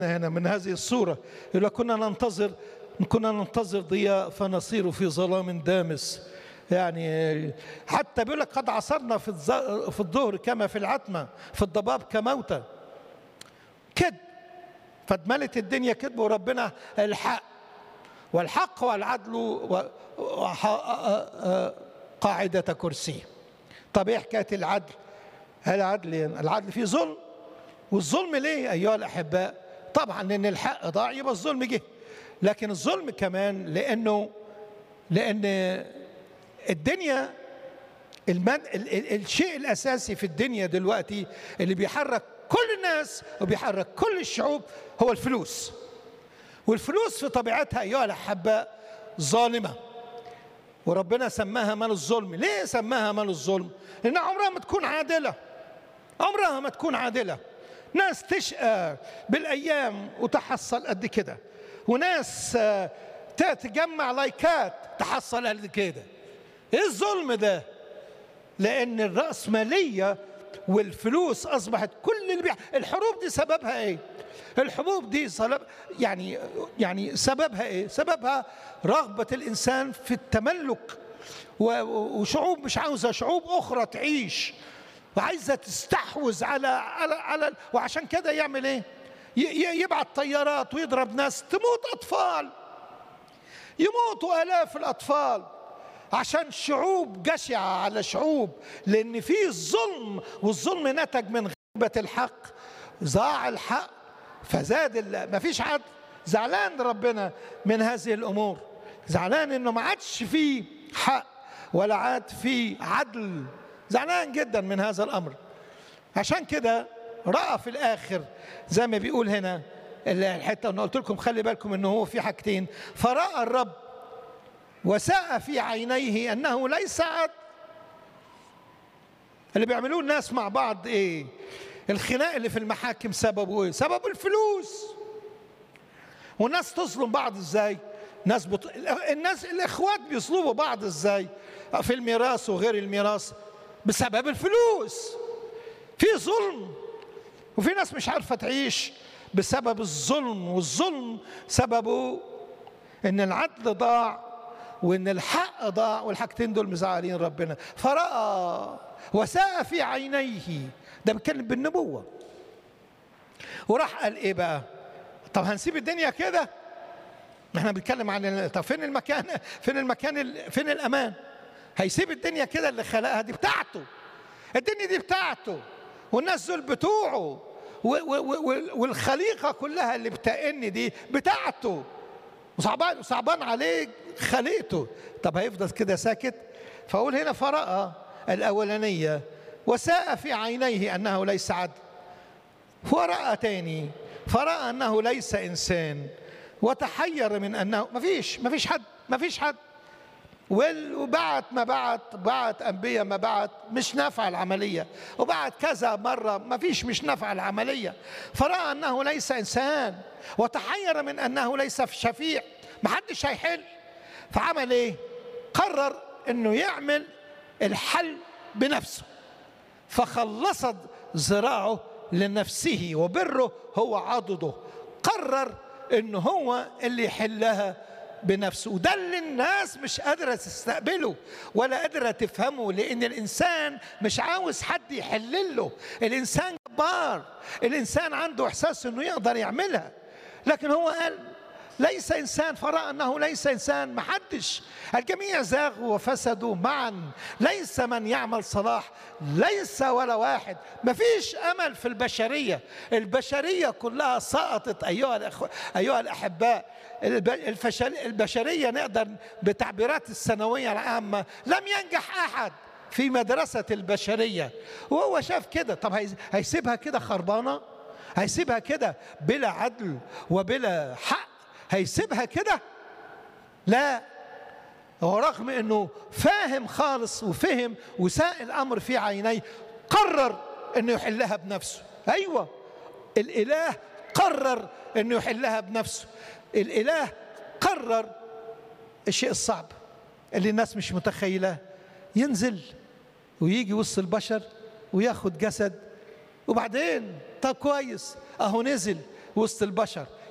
هنا من هذه الصورة يقول لك كنا ننتظر كنا ننتظر ضياء فنصير في ظلام دامس يعني حتى بيقول لك قد عصرنا في الظ- في الظهر كما في العتمة في الضباب كموتى كذب فاتملت الدنيا كذب وربنا الحق والحق والعدل و- وح- قاعدة كرسيه طب ايه حكاية العدل العدل العدل فيه ظلم والظلم ليه ايها الاحباء طبعا لان الحق ضاع يبقى الظلم جه لكن الظلم كمان لانه لان الدنيا المد... ال... ال... الشيء الاساسي في الدنيا دلوقتي اللي بيحرك كل الناس وبيحرك كل الشعوب هو الفلوس والفلوس في طبيعتها ايها الاحباء ظالمه وربنا سماها مال الظلم ليه سماها مال الظلم لان عمرها ما تكون عادله عمرها ما تكون عادله ناس تشقى بالايام وتحصل قد كده وناس آه، تجمع لايكات تحصل قد كده ايه الظلم ده لان الراسماليه والفلوس اصبحت كل اللي بيع... الحروب دي سببها ايه الحروب دي سبب يعني يعني سببها ايه سببها رغبه الانسان في التملك و- وشعوب مش عاوزه شعوب اخرى تعيش وعايزه تستحوذ على على على وعشان كده يعمل ايه ي- ي- يبعت طيارات ويضرب ناس تموت اطفال يموتوا آلاف الأطفال عشان شعوب جشعة على شعوب لأن في ظلم والظلم نتج من غيبة الحق ضاع الحق فزاد ال- مفيش عدل زعلان ربنا من هذه الأمور زعلان إنه ما عادش فيه حق ولا عاد فيه عدل زعلان جدا من هذا الأمر عشان كده رأى في الآخر زي ما بيقول هنا الحتة أنا قلت لكم خلي بالكم إنه هو في حاجتين فرأى الرب وساء في عينيه أنه ليس عدل اللي بيعملوه الناس مع بعض إيه الخناق اللي في المحاكم سببه إيه سببه الفلوس والناس تظلم بعض إزاي ناس بط... الناس الإخوات بيظلموا بعض إزاي في الميراث وغير الميراث بسبب الفلوس في ظلم وفي ناس مش عارفه تعيش بسبب الظلم والظلم سببه ان العدل ضاع وان الحق ضاع والحاجتين دول مزعلين ربنا فراى وساء في عينيه ده بيتكلم بالنبوه وراح قال ايه بقى طب هنسيب الدنيا كده ما احنا بنتكلم عن ال- طب فين المكان فين المكان ال- فين الامان هيسيب الدنيا كده اللي خلقها دي بتاعته الدنيا دي بتاعته والناس دول بتوعه و- و- و- والخليقه كلها اللي بتأن دي بتاعته وصعبان صعبان عليه خليقته طب هيفضل كده ساكت فاقول هنا فرأى الاولانيه وساء في عينيه انه ليس عدل ورأى تاني فرأى أنه ليس إنسان وتحير من أنه ما فيش ما فيش حد ما فيش حد وال- وبعت ما بعت بعت أنبياء ما بعت مش نافعة العملية وبعت كذا مرة ما فيش مش نافعة العملية فرأى أنه ليس إنسان وتحير من أنه ليس في شفيع ما حدش هيحل فعمل إيه قرر أنه يعمل الحل بنفسه فخلصت ذراعه لنفسه وبره هو عضده قرر ان هو اللي يحلها بنفسه وده اللي الناس مش قادرة تستقبله ولا قادرة تفهمه لأن الإنسان مش عاوز حد يحل له الإنسان جبار الإنسان عنده إحساس أنه يقدر يعملها لكن هو قال ليس انسان فراى انه ليس انسان محدش الجميع زاغوا وفسدوا معا ليس من يعمل صلاح ليس ولا واحد مفيش امل في البشريه البشريه كلها سقطت ايها الأخوة ايها الاحباء الب- الفشل- البشريه نقدر بتعبيرات الثانويه العامه لم ينجح احد في مدرسه البشريه وهو شاف كده طب هيس- هيسيبها كده خربانه هيسيبها كده بلا عدل وبلا حق هيسيبها كده لا هو رغم انه فاهم خالص وفهم وساء الامر في عينيه قرر انه يحلها بنفسه ايوه الاله قرر انه يحلها بنفسه الاله قرر الشيء الصعب اللي الناس مش متخيلاه ينزل ويجي وسط البشر وياخد جسد وبعدين طب كويس اهو نزل وسط البشر